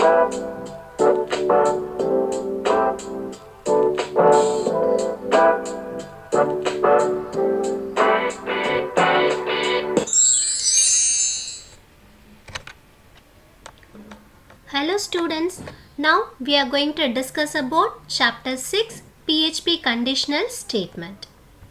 Hello students, now we are going to discuss about chapter 6 PHP conditional statement.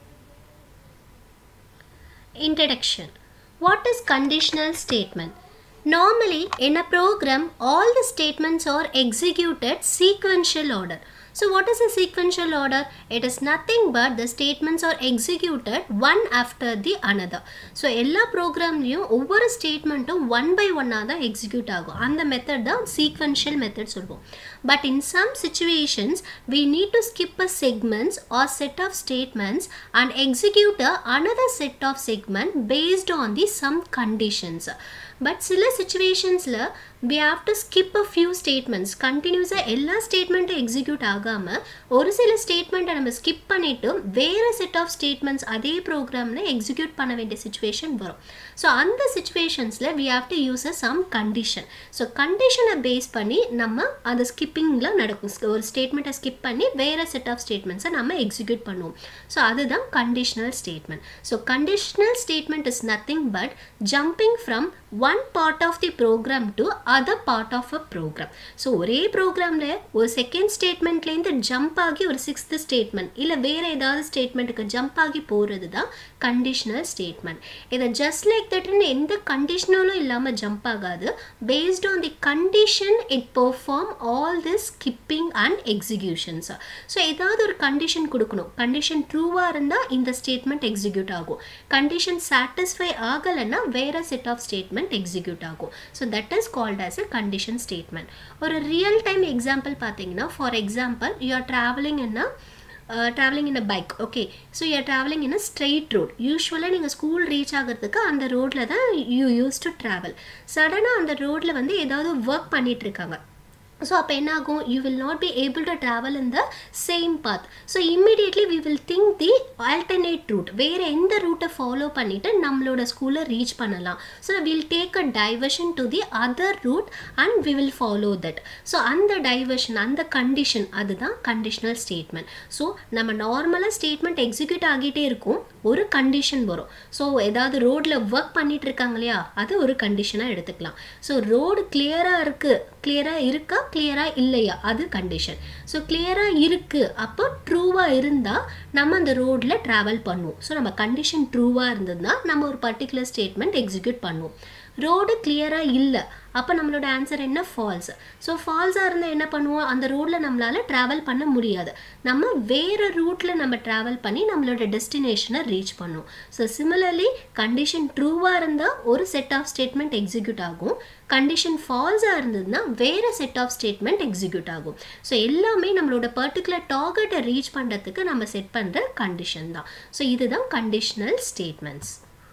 Introduction What is conditional statement? Normally in a program all the statements are executed sequential order. So what is a sequential order? It is nothing but the statements are executed one after the another. So எல்லா ப்ரோக்ராம்லேயும் ஒவ்வொரு ஸ்டேட்மெண்ட்டும் one by ஒன்னாக தான் execute ஆகும் அந்த method தான் sequential method சொல்லுவோம் but in some situations we need to skip a segments or set of statements and execute another set of segment based on the some conditions but சில சுச்சுவேஷன்ஸில் we have to skip a few statements கண்டினியூஸாக எல்லா ஸ்டேட்மெண்ட்டும் execute ஆகாமல் ஒரு சில ஸ்டேட்மெண்ட்டை நம்ம skip பண்ணிவிட்டு வேறு செட் ஆஃப் ஸ்டேட்மெண்ட்ஸ் அதே ப்ரோக்ராமில் எக்ஸிக்யூட் பண்ண வேண்டிய சுச்சுவேஷன் வரும் ஸோ அந்த சுச்சுவேஷன்ஸில் we have to use a some condition so கண்டிஷனை பேஸ் பண்ணி நம்ம அந்த ஸ்கிப்பிங்கில் நடக்கும் ஒரு ஸ்டேட்மெண்ட்டை ஸ்கிப் பண்ணி வேறு செட் ஆஃப் ஸ்டேட்மெண்ட்ஸை நம்ம எக்ஸிக்யூட் பண்ணுவோம் ஸோ அதுதான் conditional statement so conditional statement is nothing but jumping from one part of the program to other part of a program so ஒரே ப்ரோக்ராமில் ஒரு செகண்ட் ஸ்டேட்மெண்ட்லேருந்து ஜம்ப் ஆகி ஒரு சிக்ஸ்த்து ஸ்டேட்மெண்ட் இல்லை வேறு ஏதாவது ஸ்டேட்மெண்ட்டுக்கு ஜம்ப் ஆகி போகிறது தான் கண்டிஷனல் ஸ்டேட்மெண்ட் இதை ஜஸ்ட் லைக் தட்னு எந்த கண்டிஷனலும் இல்லாமல் ஜம்ப் ஆகாது based on the condition it perform all this skipping and executions so ஏதாவது ஒரு கண்டிஷன் கொடுக்கணும் கண்டிஷன் ட்ரூவாக இருந்தால் இந்த ஸ்டேட்மெண்ட் எக்ஸிக்யூட் ஆகும் கண்டிஷன் சாட்டிஸ்ஃபை ஆகலைன்னா வேறு செட் ஆஃப் ஸ்டேட்மெண்ட் எக்ஸிக்யூட் ஆகும் so that is called as a condition statement ஒரு ரியல் டைம் எக்ஸாம்பிள் பார்த்தீங்கன்னா for example you are travelling என்ன travelling in a bike okay so you are travelling in a straight road யூஸ்வலாக நீங்கள் school reach ஆகிறதுக்கு அந்த ரோட்டில் தான் யூ யூஸ் டு ட்ராவல் சடனாக அந்த ரோட்டில் வந்து ஏதாவது ஒர்க் பண்ணிகிட்டு இருக்காங்க ஸோ அப்போ என்ன ஆகும் you will not be able to travel in the same path so immediately we will think the alternate route வேறு எந்த ரூட்டை ஃபாலோ பண்ணிவிட்டு நம்மளோட ஸ்கூலை ரீச் பண்ணலாம் so will take a diversion to the other route and we will follow that so அந்த diversion அந்த condition அதுதான் கண்டிஷனல் ஸ்டேட்மெண்ட் ஸோ நம்ம நார்மலாக ஸ்டேட்மெண்ட் எக்ஸிக்யூட் ஆகிட்டே இருக்கும் ஒரு கண்டிஷன் வரும் ஸோ ஏதாவது ரோட்டில் ஒர்க் பண்ணிட்டு இருக்காங்க இல்லையா அது ஒரு கண்டிஷனாக எடுத்துக்கலாம் ஸோ ரோடு கிளியராக இருக்குது கிளியராக இருக்கா கிளியராக இல்லையா அது கண்டிஷன் ஸோ கிளியராக இருக்குது அப்போ ட்ரூவாக இருந்தால் நம்ம அந்த ரோட்டில் ட்ராவல் பண்ணுவோம் ஸோ நம்ம கண்டிஷன் ட்ரூவாக இருந்ததுன்னா நம்ம ஒரு பர்டிகுலர் ஸ்டேட்மெண்ட் எக்ஸிக்யூட் பண்ணுவோம் ரோடு கிளியராக இல்லை அப்போ நம்மளோட ஆன்சர் என்ன ஃபால்ஸ் ஸோ ஃபால்ஸாக இருந்தால் என்ன பண்ணுவோம் அந்த ரோடில் நம்மளால் ட்ராவல் பண்ண முடியாது நம்ம வேறு ரூட்டில் நம்ம ட்ராவல் பண்ணி நம்மளோட டெஸ்டினேஷனை ரீச் பண்ணுவோம் ஸோ சிமிலர்லி கண்டிஷன் ட்ரூவாக இருந்தால் ஒரு செட் ஆஃப் ஸ்டேட்மெண்ட் எக்ஸிக்யூட் ஆகும் கண்டிஷன் ஃபால்ஸாக இருந்ததுன்னா வேறு செட் ஆஃப் ஸ்டேட்மெண்ட் எக்ஸிக்யூட் ஆகும் ஸோ எல்லாமே நம்மளோட பர்டிகுலர் டார்கெட்டை ரீச் பண்ணுறதுக்கு நம்ம செட் பண்ணுற கண்டிஷன் தான் ஸோ இதுதான் conditional statements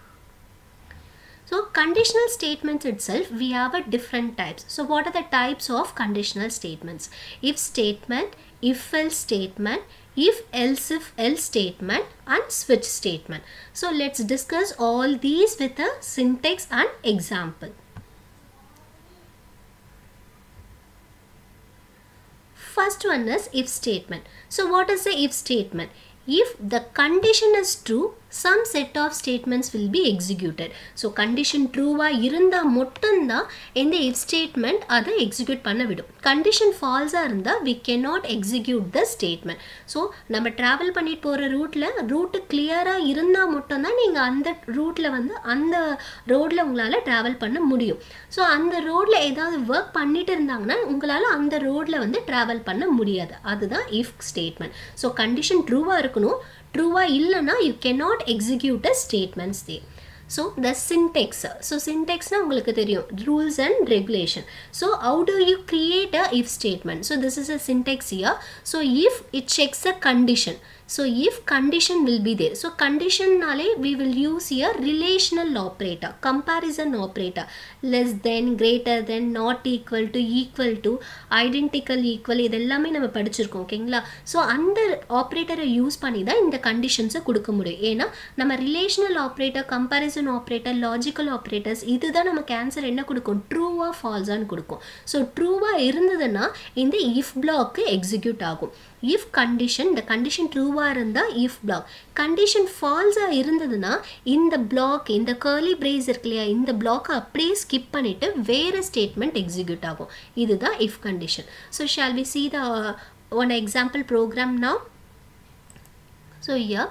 So conditional statements itself, we have a different types. So what are the types of conditional statements? If statement, if else statement, if else if else statement and switch statement. So let's discuss all these with a syntax and example. First one is if statement. So what is the if statement? If the condition is true, some set of statements will be executed. So condition ட்ரூவாக இருந்தால் மட்டும்தான் இந்த if statement அதை execute பண்ண விடும் condition ஃபால்ஸாக இருந்தால் we cannot execute the statement so நம்ம ட்ராவல் பண்ணிட்டு போகிற ரூட்டில் ரூட்டு கிளியராக இருந்தால் மட்டும்தான் நீங்கள் அந்த ரூட்டில் வந்து அந்த ரோட்டில் உங்களால் ட்ராவல் பண்ண முடியும் ஸோ அந்த ரோட்டில் ஏதாவது ஒர்க் பண்ணிட்டு இருந்தாங்கன்னா உங்களால் அந்த ரோட்டில் வந்து ட்ராவல் பண்ண முடியாது அதுதான் இஃப் ஸ்டேட்மெண்ட் ஸோ கண்டிஷன் ட்ரூவாக இருக்கணும் ட்ரூவாக இல்லைன்னா you cannot execute a statements they so the syntax so சின்டெக்ஸ்னால் உங்களுக்கு தெரியும் rules and regulation so how to you create a if statement so this is a syntax here so if it checks a condition so if condition will be there so கண்டிஷன்னாலே we will use here relational operator comparison operator less than greater than not equal to equal to identical equal இது எல்லாமே நம்ம படிச்சிருக்கோம் ஓகேங்களா so அந்த ஆப்ரேட்டரை use பண்ணி தான் இந்த கண்டிஷன்ஸை கொடுக்க முடியும் ஏன்னா நம்ம relational operator comparison operator logical operators இதுதான் நமக்கு ஆன்சர் என்ன கொடுக்கும் ட்ரூவா ஃபால்ஸான்னு கொடுக்கும் ஸோ ட்ரூவாக இருந்ததுன்னா இந்த இஃப் பிளாக்கு எக்ஸிக்யூட் ஆகும் இஃப் கண்டிஷன் இந்த கண்டிஷன் ட்ரூவாக இருந்தால் இஃப் பிளாக் கண்டிஷன் ஃபால்ஸாக இருந்ததுன்னா இந்த பிளாக் இந்த கர்லி பிரேஸ் இருக்கு இல்லையா இந்த பிளாக்கை அப்படியே ஸ்கிப் பண்ணிவிட்டு வேறு ஸ்டேட்மெண்ட் எக்ஸிக்யூட் ஆகும் இதுதான் if condition so shall we see the one example program now so here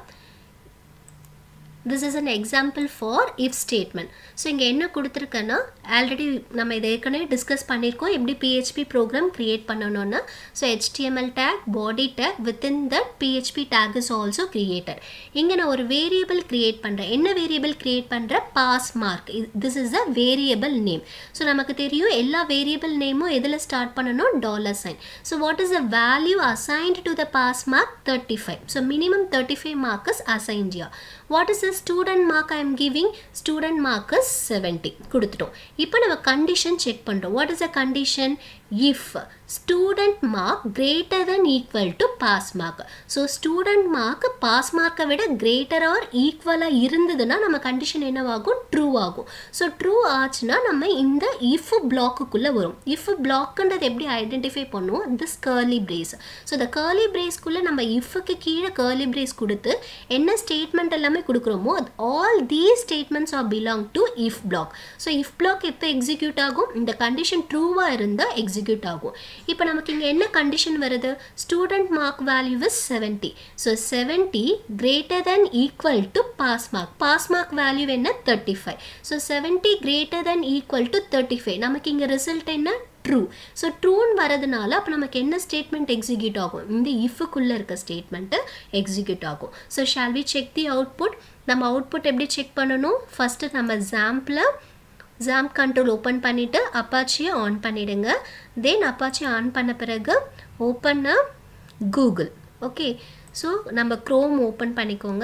this is an example for if statement so இங்கே என்ன கொடுத்துருக்கேன்னா ஆல்ரெடி நம்ம இதை ஏற்கனவே டிஸ்கஸ் பண்ணியிருக்கோம் எப்படி பிஹெச்பி ப்ரோக்ராம் க்ரியேட் பண்ணணும்னு so HTML tag body tag within that PHP tag is also created இங்கே நான் ஒரு வேரியபிள் க்ரியேட் பண்ணுறேன் என்ன வேரியபிள் க்ரியேட் பண்ணுறேன் pass mark this is a variable name so நமக்கு தெரியும் எல்லா வேரியபிள் நேமும் எதில் ஸ்டார்ட் பண்ணணும் dollar sign so what is the value assigned to the pass mark thirty five so minimum thirty five mark is assigned yeah what is the student mark I am giving student mark is seventy கொடுத்துட்டோம் இப்போ நம்ம condition check பண்ணுறோம் what is a condition if student mark greater than equal to pass mark so student mark pass மார்க்கை விட greater or ஈக்குவலாக இருந்ததுன்னா நம்ம condition என்னவாகும் ட்ரூ ஆகும் ஸோ ட்ரூ ஆச்சுன்னா நம்ம இந்த இஃப் பிளாக்குக்குள்ளே வரும் இஃப் பிளாக்குன்றது எப்படி ஐடென்டிஃபை பண்ணுவோம் திஸ் கர்லி பிரேஸ் ஸோ இந்த கர்லி பிரேஸ்க்குள்ளே நம்ம இஃப்க்கு கீழே கர்லி பிரேஸ் கொடுத்து என்ன ஸ்டேட்மெண்ட் எல்லாமே கொடுக்குறோமோ all these statements are belong to if block so if block எப்போ எக்ஸிக்யூட் ஆகும் இந்த கண்டிஷன் ட்ரூவாக இருந்தால் எக்ஸிக்யூட் ஆகும் இப்போ நமக்கு இங்கே என்ன கண்டிஷன் வருது student mark value is seventy so seventy greater than equal to pass mark pass mark value என்ன thirty five so seventy greater than equal to thirty five நமக்கு இங்கே ரிசல்ட் என்ன ட்ரூ ஸோ ட்ரூன்னு வரதுனால அப்போ நமக்கு என்ன ஸ்டேட்மெண்ட் எக்ஸிக்யூட் ஆகும் இந்த இஃபுக்குள்ளே இருக்க ஸ்டேட்மெண்ட்டு எக்ஸிக்யூட் ஆகும் so shall we check the output நம்ம அவுட்புட் எப்படி செக் பண்ணணும் ஃபஸ்ட்டு நம்ம ஜாம்பில் ஜாம் கண்ட்ரோல் ஓப்பன் பண்ணிவிட்டு அப்பாச்சியை ஆன் பண்ணிவிடுங்க தென் அப்பாச்சி ஆன் பண்ண பிறகு ஓப்பன் கூகுள் ஓகே ஸோ நம்ம க்ரோம் ஓப்பன் பண்ணிக்கோங்க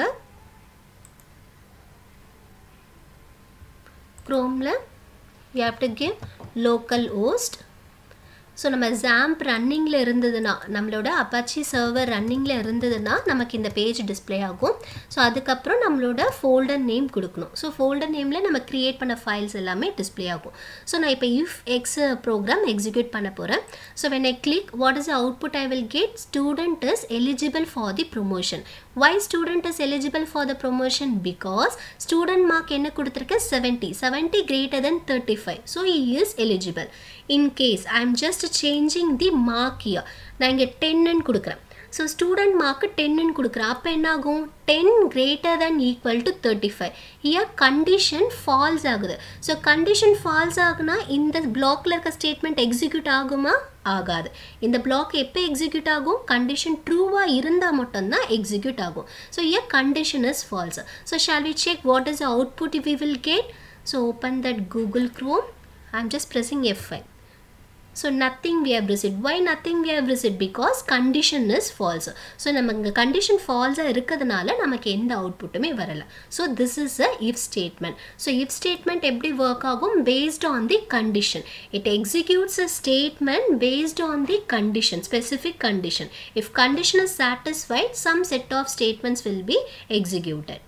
க்ரோமில் you have to give local host so நம்ம ஜாம்ப் ரன்னிங்கில் இருந்ததுன்னா நம்மளோட அப்பாச்சி சர்வர் ரன்னிங்கில் இருந்ததுன்னா நமக்கு இந்த பேஜ் டிஸ்பிளே ஆகும் ஸோ அதுக்கப்புறம் நம்மளோட ஃபோல்டர் நேம் கொடுக்கணும் ஸோ ஃபோல்டர் நேமில் நம்ம க்ரியேட் பண்ண ஃபைல்ஸ் எல்லாமே டிஸ்பிளே ஆகும் ஸோ நான் இப்போ இஃப் எக்ஸ் ப்ரோக்ராம் எக்ஸிக்யூட் பண்ண போகிறேன் so when I click what is output I will get student is eligible for the promotion why student is eligible for the promotion because student mark என்ன கொடுத்துருக்கு seventy seventy greater than thirty five so he is eligible in case I am just changing the mark here நான் இங்கே டென்னு கொடுக்குறேன் so student mark டென்னு கொடுக்குறேன் அப்போ என்ன ஆகும் ten greater than equal to thirty five here condition false ஆகுது so condition false ஆகுனா இந்த பிளாக்ல இருக்க ஸ்டேட்மெண்ட் எக்ஸிக்யூட் ஆகுமா ஆகாது இந்த பிளாக் எப்போ எக்ஸிக்யூட் ஆகும் கண்டிஷன் ட்ரூவாக இருந்தால் மட்டும்தான் எக்ஸிக்யூட் ஆகும் so here condition is false so shall we check what is output we will get so open that Google Chrome I am just pressing F five so nothing we have received why nothing we have received because condition is false so நம்ம இங்கே condition ஃபால்ஸாக இருக்கிறதுனால நமக்கு எந்த அவுட்புட்டுமே வரலை ஸோ this is a if statement so if statement எப்படி ஒர்க் ஆகும் based on the condition it executes a statement based on the condition specific condition if condition is satisfied some set of statements will be executed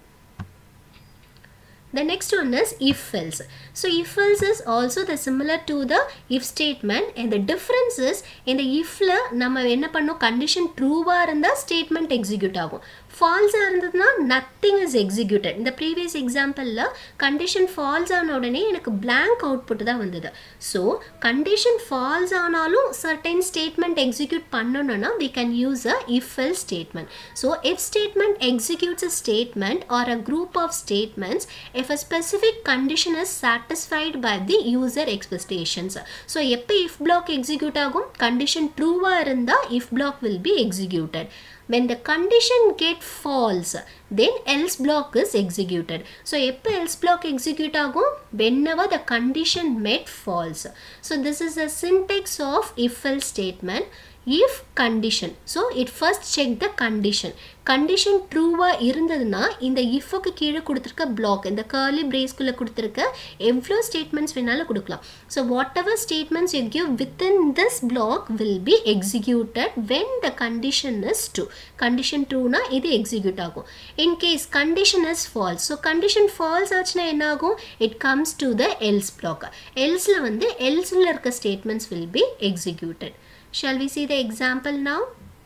The next one is if else. So if else is also the similar to the if statement and the difference is in the ifல நம்ம என்ன பண்ணோம் condition ட்ரூவாக இருந்தால் statement execute ஆகும் ஃபால்ஸாக இருந்ததுன்னா nothing is executed இந்த ப்ரீவியஸ் எக்ஸாம்பிளில் கண்டிஷன் ஃபால்ஸ் ஆன உடனே எனக்கு blank அவுட்புட் தான் வந்தது ஸோ கண்டிஷன் ஃபால்ஸ் ஆனாலும் சர்டைன் ஸ்டேட்மெண்ட் எக்ஸிக்யூட் பண்ணணும்னா we can use a if else statement so if statement executes a statement or a group of statements if a specific condition is satisfied by the user expectations so எப்போ if block execute ஆகும் condition true இருந்தா if block will be executed when the condition get false then else block is executed so எப்போ else block execute ஆகும் whenever the condition met false so this is the syntax of if else statement if condition so it first check the condition condition ட்ரூவாக இருந்ததுன்னா இந்த இஃப்க்கு கீழே கொடுத்துருக்க black இந்த curly பிரேஸ்குள்ளே கொடுத்துருக்க எவ்வளோ ஸ்டேட்மெண்ட்ஸ் வேணாலும் கொடுக்கலாம் so whatever statements you give within this block will be executed when the condition is true condition ட்ரூனா இது எக்ஸிக்யூட் ஆகும் in case condition is false so condition false ஆச்சுன்னா என்ன ஆகும் it comes to the else block எல்ஸில் வந்து எல்ஸில் இருக்க statements will be executed Shall we see the example now?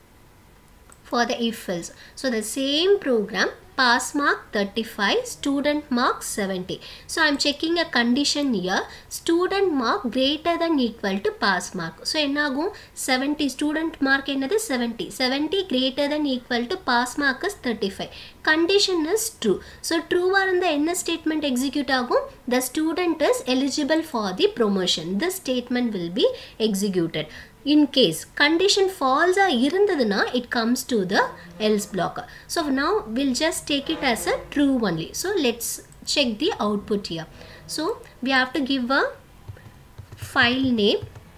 For the if else. So the same program pass mark 35 student mark 70 so i'm checking a condition here student mark greater than equal to pass mark so enagum 70 student mark என்னது 70 70 greater than equal to pass mark is 35 condition is true so true இருந்தா என்ன statement execute ஆகும் the student is eligible for the promotion this statement will be executed in case condition false ஆ இருந்ததுன்னா it comes to the else block so now we'll just take it as a true only so let's check the output here so we have to give a file name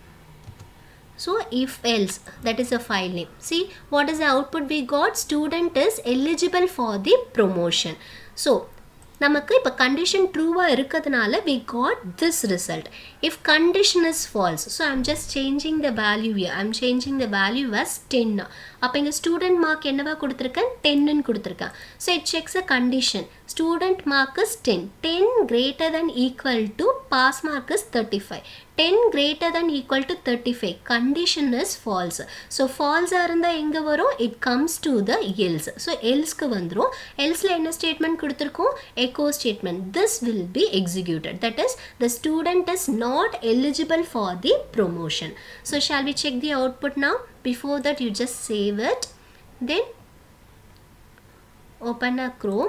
so if else that is a file name see what is the output we got student is eligible for the promotion so நமக்கு இப்போ condition ட்ரூவாக இருக்கிறதுனால we got this result if condition is false so I'm just changing the value I'm changing the value as ten அப்போ இங்கே student mark என்னவா கொடுத்துருக்கேன் டென்னு கொடுத்துருக்கேன் so it checks a condition student mark is ten ten greater than equal to pass mark is thirty five ten greater than equal to thirty five condition is false so ஃபால்ஸாக இருந்தால் எங்கே வரும் it comes to the else so எல்ஸ்க்கு வந்துடும் எல்ஸில் என்ன statement கொடுத்துருக்கோம் echo statement this will be executed that is the student is not eligible for the promotion so shall we check the output now before that you just save it then open a chrome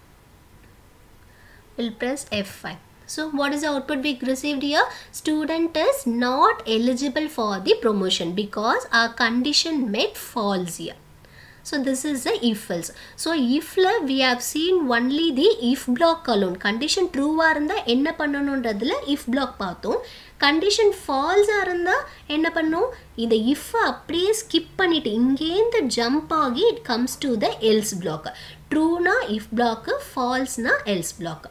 we'll press f5 so what is the output we received here student is not eligible for the promotion because our condition met false here so this is the if else so ifல we have seen only the if block alone condition true இருந்தா என்ன பண்ணணுன்றதுல if block பார்த்தோம் condition ஃபால்ஸாக இருந்தால் என்ன பண்ணும் இந்த if அப்படியே ஸ்கிப் பண்ணிட்டு இங்கேருந்து ஜம்ப் ஆகி it comes to the else block ட்ரூனா இஃப் பிளாக்கு ஃபால்ஸ்னா else block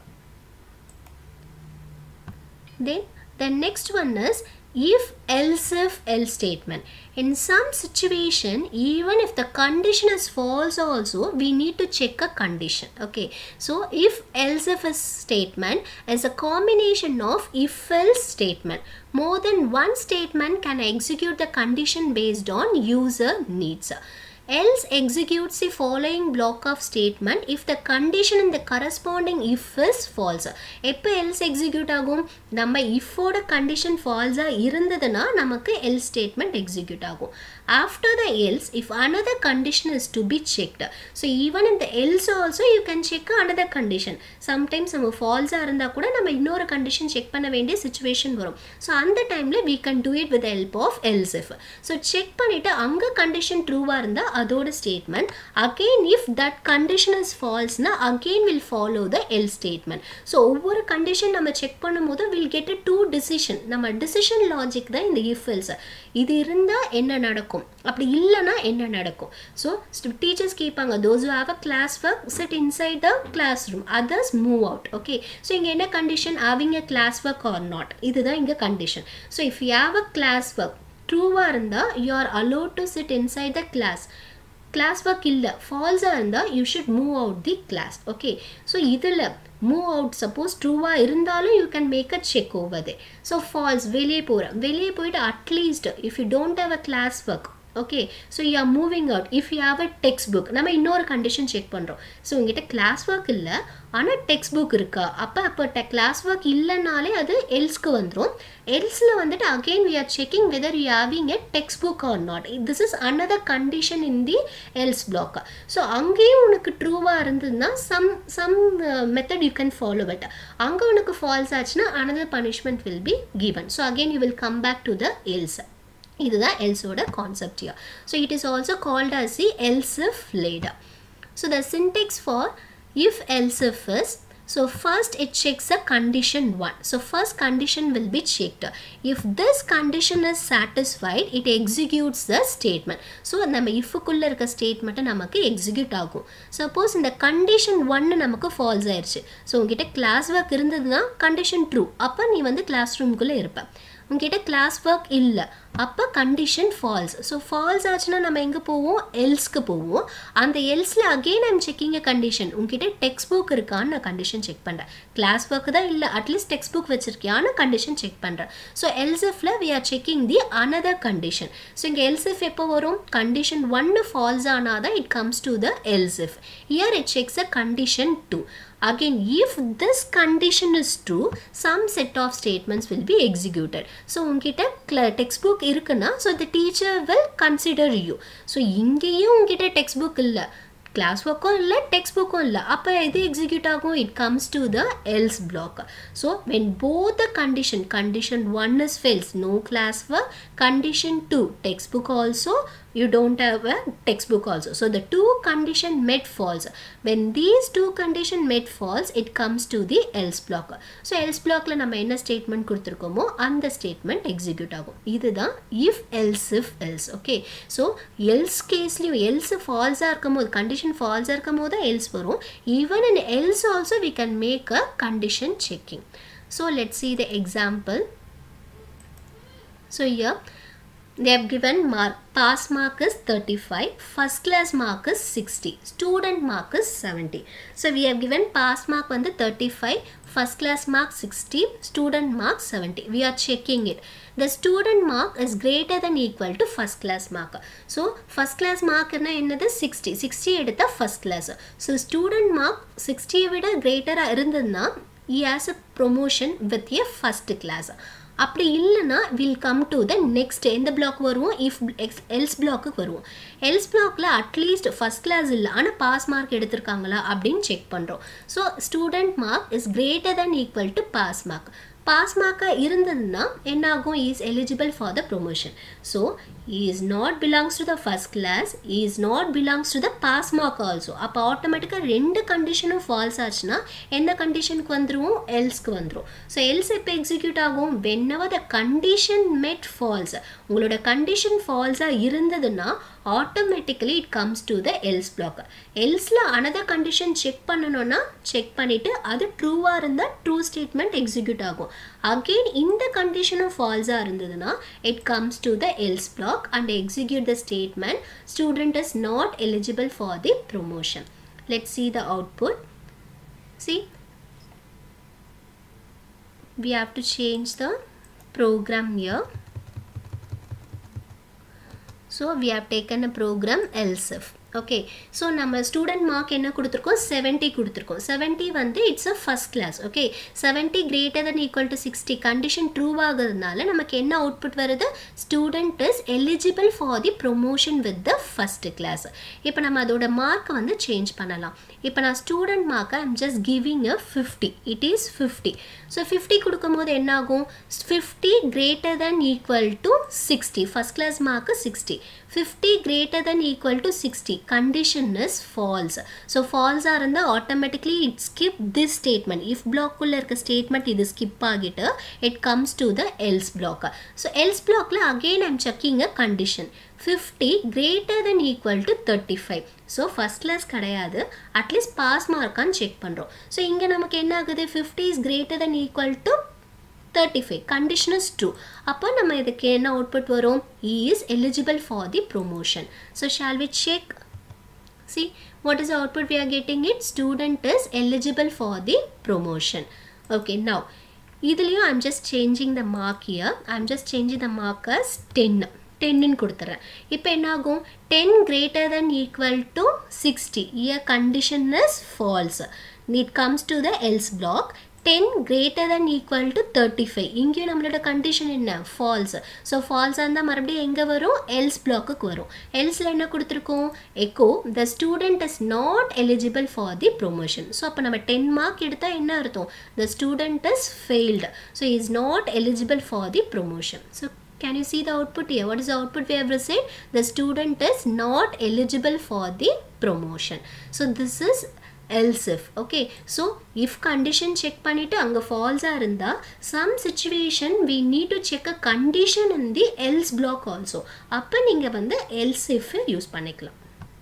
then the next one is if else if else statement in some situation even if the condition is false also we need to check a condition okay so if else if is statement is a combination of if else statement more than one statement can execute the condition based on user needs else executes the following block of statement if the condition in the corresponding if is false எப்போ else execute ஆகும் நம்ம ifோட condition false இருந்ததுன்னா நமக்கு else statement execute ஆகும் after the else if another condition is to be checked so even in the else also you can check another condition sometimes நம்ம false இருந்தால் கூட நம்ம இன்னொரு condition check பண்ண வேண்டிய situation வரும் ஸோ அந்த டைமில் we can do it with the help of else if so check பண்ணிவிட்டு அங்கே condition ட்ரூவாக இருந்தால் அதோட statement again if that condition is ஃபால்ஸ்னா again will follow the else statement so ஒவ்வொரு கண்டிஷன் நம்ம செக் பண்ணும்போது will get a two decision நம்ம டிசிஷன் லாஜிக் தான் இந்த இஃப் எல்ஸ் இது இருந்தால் என்ன நடக்கும் அப்படி இல்லைன்னா என்ன நடக்கும் ஸோ டீச்சர்ஸ் கேட்பாங்க those you have a class work set inside the classroom others move out okay so இங்கே என்ன condition having a class work or not இதுதான் இங்கே condition so if you have a class work ட்ரூவாக இருந்தால் you are allowed to sit inside the class class work இல்லை ஃபால்ஸாக இருந்தால் you should move out the class okay so இதில் move out suppose ட்ரூவாக இருந்தாலும் you can make a check over they so false வெளியே போகிறேன் வெளியே போயிட்டு at least if you don't have a class work okay so you are moving out if you have a textbook நம்ம இன்னொரு condition check பண்ணுறோம் so உங்ககிட்ட class work இல்லை ஆனால் டெக்ஸ்ட் புக் இருக்கா அப்போ அப்போ டெ கிளாஸ் ஒர்க் இல்லைனாலே அது எல்ஸ்க்கு வந்துடும் எல்ஸில் வந்துட்டு again we are checking whether you having a textbook or not this is another condition in the else block so அங்கேயும் உனக்கு ட்ரூவாக இருந்ததுன்னா some some method you can follow but அங்கே உனக்கு ஃபால்ஸ் ஆச்சுன்னா another punishment will be given so again you will come back to the else இதுதான் எல்ஸோட concept here so it is also called as the else if ladder So the syntax for if else if is so first it checks the condition 1 so first condition will be checked if this condition is satisfied it executes the statement so நம்ம இஃப்க்குள்ள இருக்க ஸ்டேட்மெண்ட்டை நமக்கு execute ஆகும் suppose இந்த condition ஒன்று நமக்கு falls ஆயிடுச்சு so உங்ககிட்ட கிளாஸ் ஒர்க் இருந்ததுன்னா கண்டிஷன் ட்ரூ அப்போ நீ வந்து கிளாஸ் ரூம்குள்ளே இருப்ப உங்ககிட்ட கிளாஸ் ஒர்க் இல்லை அப்போ கண்டிஷன் ஃபால்ஸ் ஸோ ஃபால்ஸ் ஆச்சுன்னா நம்ம எங்கே போவோம் எல்ஸ்க்கு போவோம் அந்த எல்ஸில் again I'm checking a condition உங்ககிட்ட டெக்ஸ்ட் புக் இருக்கான்னு நான் கண்டிஷன் செக் பண்ணுறேன் கிளாஸ் ஒர்க்கு தான் இல்லை அட்லீஸ்ட் டெக்ஸ்ட் புக் வச்சிருக்கியான்னு கண்டிஷன் செக் பண்ணுறேன் ஸோ எல்ஸ்எஃப்ல we are checking the another condition so இங்கே எல்ஸ்எஃப் எப்போ வரும் கண்டிஷன் ஒன்று ஃபால்ஸ் ஆனால் தான் it comes to the else if here it checks a condition two again if this condition is true some set of statements will be executed so உங்ககிட்ட textbook இருக்குன்னா so the teacher will consider you so இங்கேயும் உங்ககிட்ட textbook இல்லை class ஒர்க்கும் இல்லை text புக்கும் இல்லை அப்போ எது எக்ஸிக்யூட் ஆகும் it comes to the else block so when both the condition condition one is fails no class work condition two textbook also you don't have a textbook also so the two condition met false when these two condition met false it comes to the else block so else blockல நம்ம என்ன statement கொடுத்துருக்கோமோ அந்த statement execute ஆகும் இதுதான் if else if else okay so else கேஸ்லையும் else false இருக்கும் போது condition false இருக்கும் போது else வரும் even in else also we can make a condition checking so let's see the example so here they have given mark pass mark is 35 first class mark is 60 student mark is 70 so we have given pass mark வந்து 35 first class mark 60 student mark 70 we are checking it the student mark is greater than equal to first class mark so first class mark என்ன என்னது 60 60 எடுத்தா first class so student mark 60 விட greater இருந்ததுன்னா he has a promotion with a first class அப்படி இல்லைன்னா will come to the next எந்த block வருவோம் if x else பிளாக்குக்கு வருவோம் எல்ஸ் பிளாக்ல அட்லீஸ்ட் ஃபஸ்ட் கிளாஸ் இல்லை ஆனால் பாஸ் மார்க் எடுத்திருக்காங்களா அப்படின்னு செக் பண்ணுறோம் so student mark is greater than equal to pass mark pass மார்க்காக இருந்ததுன்னா என்ன ஆகும் is eligible for the promotion so is not belongs to the first class is not belongs to the pass mark also அப்போ ஆட்டோமேட்டிக்காக ரெண்டு கண்டிஷனும் falls ஆச்சுன்னா எந்த கண்டிஷனுக்கு வந்துருவோம் எல்ஸ்க்கு வந்துடும் ஸோ எல்ஸ் எப்போ எக்ஸிக்யூட் ஆகும் whenever the condition met false உங்களோட கண்டிஷன் ஃபால்ஸாக இருந்ததுன்னா automatically it comes to the else block எல்ஸில் அனதர் கண்டிஷன் செக் பண்ணணும்னா செக் பண்ணிவிட்டு அது ட்ரூவாக இருந்தால் ட்ரூ ஸ்டேட்மெண்ட் எக்ஸிக்யூட் ஆகும் அகெயின் இந்த கண்டிஷனும் ஃபால்ஸாக இருந்ததுன்னா it comes to the else block and execute the statement student is not eligible for the promotion let see the output see we have to change the program here so we have taken a program else if okay so நம்ம student mark என்ன கொடுத்துருக்கோம் seventy கொடுத்துருக்கோம் seventy வந்து it's a first class okay seventy greater than equal to sixty condition true ஆகுறதுனால நமக்கு என்ன output வருது student is eligible for the promotion with the first class இப்போ நம்ம அதோட மார்க்கை வந்து சேஞ்ச் பண்ணலாம் இப்போ நான் ஸ்டூடெண்ட் மார்க்கை I'm just giving a fifty it is fifty so fifty கொடுக்கும்போது என்ன ஆகும் fifty greater than equal to sixty first class மார்க்கு sixty fifty greater than equal to sixty condition is false so ஃபால்ஸாக இருந்தால் automatically it skip this statement if பிளாக்குள்ளே இருக்க statement இது skip ஆகிட்டு it comes to the else block so else பிளாக்ல again I'm checking a condition fifty greater than equal to thirty five so first class கிடையாது at least pass மார்க்கான்னு check பண்ணுறோம் so இங்கே நமக்கு என்ன ஆகுது fifty is greater than equal to thirty five condition is true அப்போ நம்ம இதுக்கு என்ன அவுட்புட் வரும் is eligible for the promotion so shall we check see what is the output we are getting it student is eligible for the promotion okay now இதுலேயும் I'm just changing the mark here I'm just changing the mark as ten டென்னு கொடுத்துட்றேன் இப்போ என்ன ஆகும் ten greater than equal to sixty here condition is false it comes to the else block ten greater than equal to thirty five இங்கேயும் நம்மளோட condition என்ன falls so ஃபால்ஸாக இருந்தால் மறுபடியும் எங்கே வரும் எல்ஸ் பிளாக்குக்கு வரும் எல்ஸில் என்ன கொடுத்துருக்கோம் echo the student is not eligible for the promotion so அப்போ நம்ம டென் மார்க் எடுத்தால் என்ன அர்த்தம் the student is failed so is not eligible for the promotion so can you see the output here what is the output we have received the student is not eligible for the promotion so this is else if okay so if condition check பண்ணிட்டு அங்க false-ஆ இருந்தா some situation we need to check a condition in the else block also அப்ப நீங்க வந்து else if use பண்ணிக்கலாம்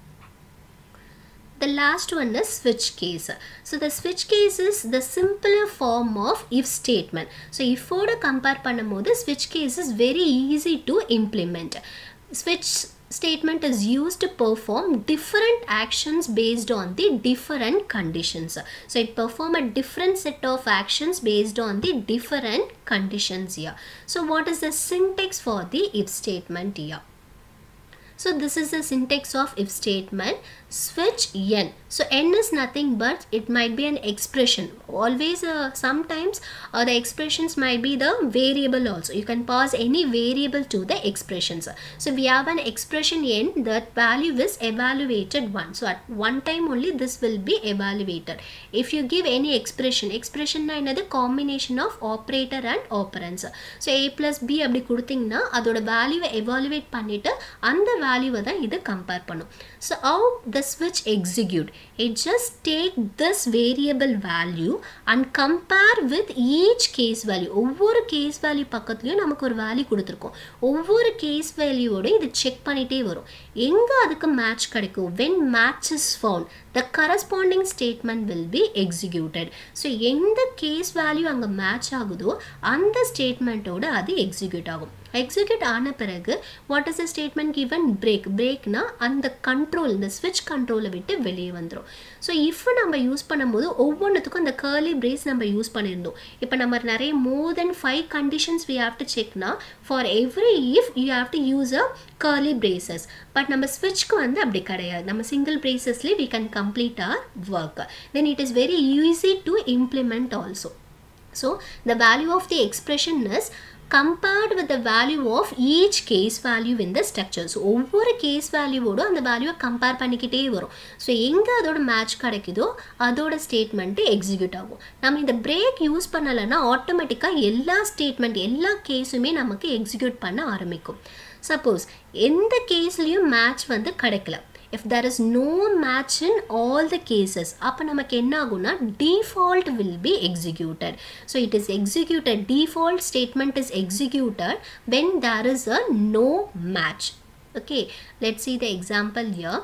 the last one is switch case so the switch case is the simpler form of if statement so if ஓட compare பண்ணும்போது switch case is very easy to implement switch statement is used to perform different actions based on the different conditions so it perform a different set of actions based on the different conditions here so what is the syntax for the if statement here so this is the syntax of if statement switch n so n is nothing but it might be an expression always uh, sometimes uh, the expressions might be the variable also you can pass any variable to the expressions so we have an expression n that value is evaluated one so at one time only this will be evaluated if you give any expression expression na another combination of operator and operands so a plus b அப்படி கொடுத்தீங்கன்னா அதோட வேல்யூவை evaluate பண்ணிட்டு அந்த வேல்யூவை தான் இது compare பண்ணும் so how the switch execute it just take this variable value and compare with each case value ஒவ்வொரு கேஸ் வேல்யூ பக்கத்துலையும் நமக்கு ஒரு வேல்யூ கொடுத்துருக்கோம் ஒவ்வொரு கேஸ் வேல்யூவோட இது செக் பண்ணிட்டே வரும் எங்கே அதுக்கு மேட்ச் கிடைக்கும் when match is found the corresponding statement will be executed so எந்த கேஸ் வேல்யூ அங்கே மேட்ச் ஆகுதோ அந்த ஸ்டேட்மெண்ட்டோட அது எக்ஸிக்யூட் ஆகும் எக்ஸிக்யூட் ஆன பிறகு what is the statement given break பிரேக்னா அந்த கண்ட்ரோல் இந்த ஸ்விட்ச் கண்ட்ரோலை விட்டு வெளியே வந்துடும் ஸோ இஃப் நம்ம யூஸ் பண்ணும்போது ஒவ்வொன்றுத்துக்கும் அந்த கேர்லி பிரேஸ் நம்ம யூஸ் பண்ணியிருந்தோம் இப்போ நம்ம நிறைய more than five conditions we have to செக்னா for every if you have to use a curly braces but நம்ம ஸ்விட்ச்க்கு வந்து அப்படி கிடையாது நம்ம சிங்கிள் பிரேசஸ்லேயே we can complete or work then it is very easy to implement also so the value of the expression is compared with the value of each case value in the structure so ஒவ்வொரு case வேல்யூவோடும் அந்த வேல்யூவை compare பண்ணிக்கிட்டே வரும் so எங்கே அதோட match கிடைக்குதோ அதோட ஸ்டேட்மெண்ட்டு எக்ஸிக்யூட் ஆகும் நம்ம இந்த பிரேக் யூஸ் பண்ணலைன்னா ஆட்டோமேட்டிக்காக எல்லா ஸ்டேட்மெண்ட் எல்லா கேஸுமே நமக்கு எக்ஸிக்யூட் பண்ண ஆரம்பிக்கும் சப்போஸ் எந்த கேஸ்லேயும் மேட்ச் வந்து கிடைக்கல if there is no match in all the cases அப்போ நமக்கு என்ன ஆகும்னா default will be executed so it is executed default statement is executed when there is a no match okay let's see the example here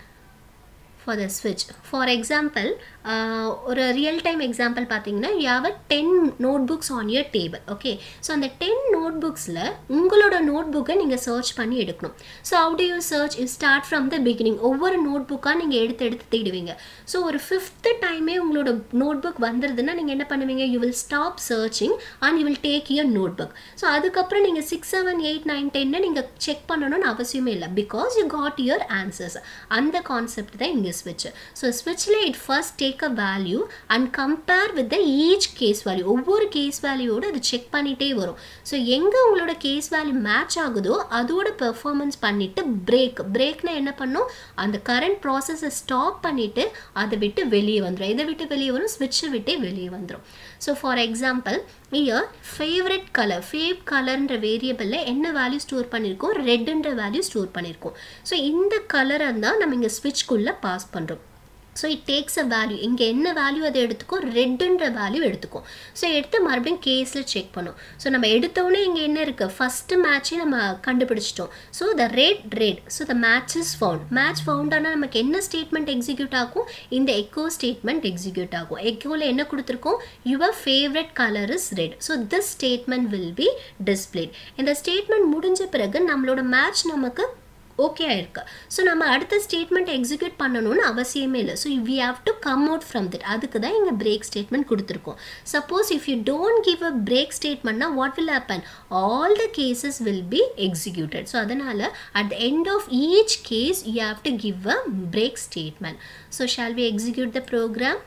for the switch for example uh, ஒரு real time example பார்த்தீங்கன்னா you have a ten notebooks on your table okay so அந்த ten note புக்ஸில் உங்களோட note புக்கை நீங்கள் search பண்ணி எடுக்கணும் so how to you search you start from the beginning ஒவ்வொரு நோட் புக்காக நீங்கள் எடுத்து எடுத்து தேடுவீங்க ஸோ ஒரு ஃபிஃப்த்து டைமே உங்களோட நோட் புக் வந்துருதுன்னா நீங்கள் என்ன பண்ணுவீங்க you will stop searching and you will take your notebook so அதுக்கப்புறம் நீங்கள் சிக்ஸ் செவன் எயிட் நைன் டென்னு நீங்கள் செக் பண்ணணும்னு அவசியமே இல்லை because you got your answers அந்த கான்செப்ட் தான் இங்கே ஸ்விட்ச் ஸோ ஸ்விட்சில் it first take a value and compare with the each case value ஒவ்வொரு கேஸ் வேல்யூவோடு அது செக் பண்ணிகிட்டே வரும் ஸோ எங்கே உங்களோட கேஸ் வேல்யூ மேட்ச் ஆகுதோ அதோட பெர்ஃபார்மன்ஸ் பண்ணிவிட்டு பிரேக் பிரேக்னா என்ன பண்ணும் அந்த கரண்ட் ப்ராசஸை ஸ்டாப் பண்ணிவிட்டு அதை விட்டு வெளியே வந்துடும் எதை விட்டு வெளியே வரும் ஸ்விட்சை விட்டே வெளியே வந்துடும் so for example here favourite colour fav கலர்ன்ற வேரியபிளில் என்ன வேல்யூ ஸ்டோர் பண்ணியிருக்கோம் ரெட்டுன்ற வேல்யூ ஸ்டோர் பண்ணியிருக்கோம் ஸோ இந்த கலரை தான் நம்ம இங்கே ஸ்விட்ச்குள்ளே பாஸ் பண்ணுறோம் so it takes a value இங்கே என்ன வேல்யூ அதை எடுத்துக்கும் ரெட்டுன்ற வேல்யூ எடுத்துக்கும் ஸோ எடுத்து மறுபடியும் கேஸில் செக் பண்ணும் ஸோ நம்ம எடுத்தோடனே இங்கே என்ன இருக்குது ஃபஸ்ட்டு மேட்சே நம்ம கண்டுபிடிச்சிட்டோம் so the red red so the match is found match found ஆனால் நமக்கு என்ன ஸ்டேட்மெண்ட் எக்ஸிக்யூட் ஆகும் இந்த எக்கோ ஸ்டேட்மெண்ட் எக்ஸிக்யூட் ஆகும் எக்கோவில் என்ன கொடுத்துருக்கோம் your favourite colour is red so this statement will be displayed இந்த ஸ்டேட்மெண்ட் முடிஞ்ச பிறகு நம்மளோட மேட்ச் நமக்கு ஓகே ஆயிருக்கு ஸோ நம்ம அடுத்த ஸ்டேட்மெண்ட் எக்ஸிக்யூட் பண்ணணும்னு அவசியமே இல்லை so we have to come out from that அதுக்கு தான் இங்கே பிரேக் ஸ்டேட்மெண்ட் கொடுத்துருக்கோம் suppose if you don't give a break ஸ்டேட்மெண்ட்னா what will happen all the cases will be executed so அதனால் at the end of each case you have to give a break statement so shall we execute the program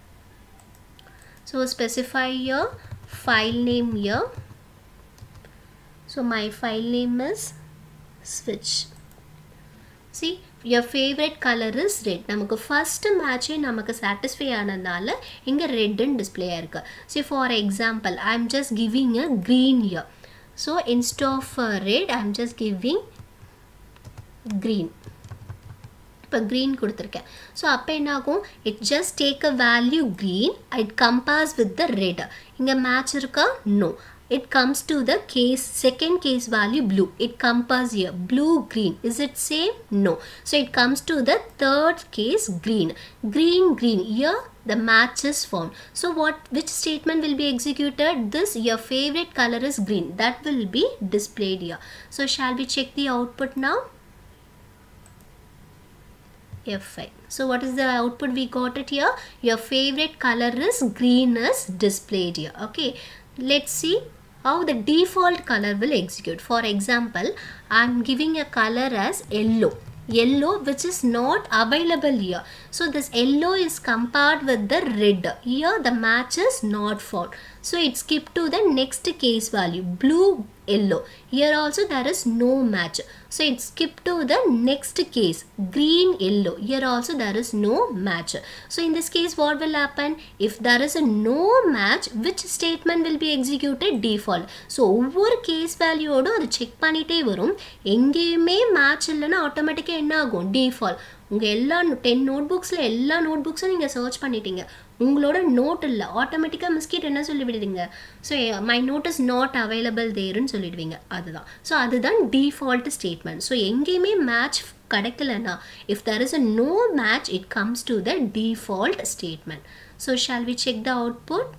so specify your file name here so my file name is switch see your favorite color is red நமக்கு first மேட்சே நமக்கு satisfy ஆனதுனால இங்கே ரெட்டுன்னு display ஆயிருக்கு so for example I am just giving a green here so instead of uh, red i'm just giving green இப்போ green கொடுத்துருக்கேன் so அப்போ என்ன ஆகும் it just take a value green it compares with the red இங்கே match இருக்கா no it comes to the case second case value blue it compares here blue green is it same no so it comes to the third case green green green here the match is found so what which statement will be executed this your favorite color is green that will be displayed here so shall we check the output now F5. So what is the output we got it here? Your favorite color is green is displayed here. Okay. Let's see how the default color will execute. For example, I am giving a color as yellow. Yellow which is not available here. So this yellow is compared with the red. Here the match is not found. So it skipped to the next case value. Blue yellow here also there is no match so it skipped to the next case green yellow here also there is no match so in this case what will happen if there is a no match which statement will be executed default so ஒவ்வொரு case வேல்யூவோடும் அதை check பண்ணிகிட்டே வரும் எங்கேயுமே match இல்லைன்னா ஆட்டோமேட்டிக்காக என்ன ஆகும் டிஃபால்ட் உங்கள் எல்லா டென் நோட் புக்ஸில் எல்லா நோட் புக்ஸும் நீங்கள் சர்ச் பண்ணிட்டீங்க உங்களோட நோட் இல்லை ஆட்டோமேட்டிக்காக மிஸ்கிட் என்ன சொல்லிவிடுவீங்க so my node is not available தேருன்னு சொல்லிடுவீங்க அதுதான் ஸோ அதுதான் டிஃபால்ட் ஸ்டேட்மெண்ட் ஸோ எங்கேயுமே மேட்ச் கிடைக்கலனா if there is a no match it comes to the default statement so shall we check the output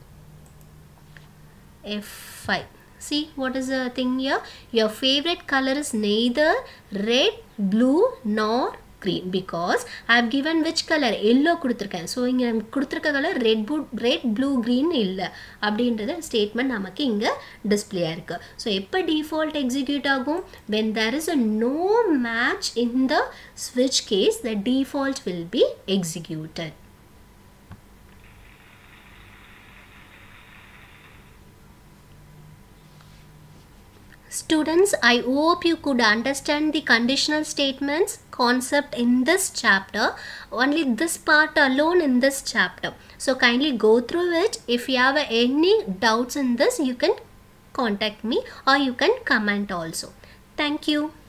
F5 see what is the thing here your favorite color is neither red blue nor green because I have given which color yellow கொடுத்துருக்கேன் so இங்கே கொடுத்துருக்க colour red blue red blue green இல்லை அப்படின்றது statement நமக்கு இங்கே display ஆயிருக்கு so எப்போ default execute ஆகும் when there is a no match in the ஸ்விட்ச் case the default will be executed Students, I hope you could understand the conditional statements concept in this chapter. Only this part alone in this chapter. So kindly go through it. If you have any doubts in this, you can contact me or you can comment also. Thank you.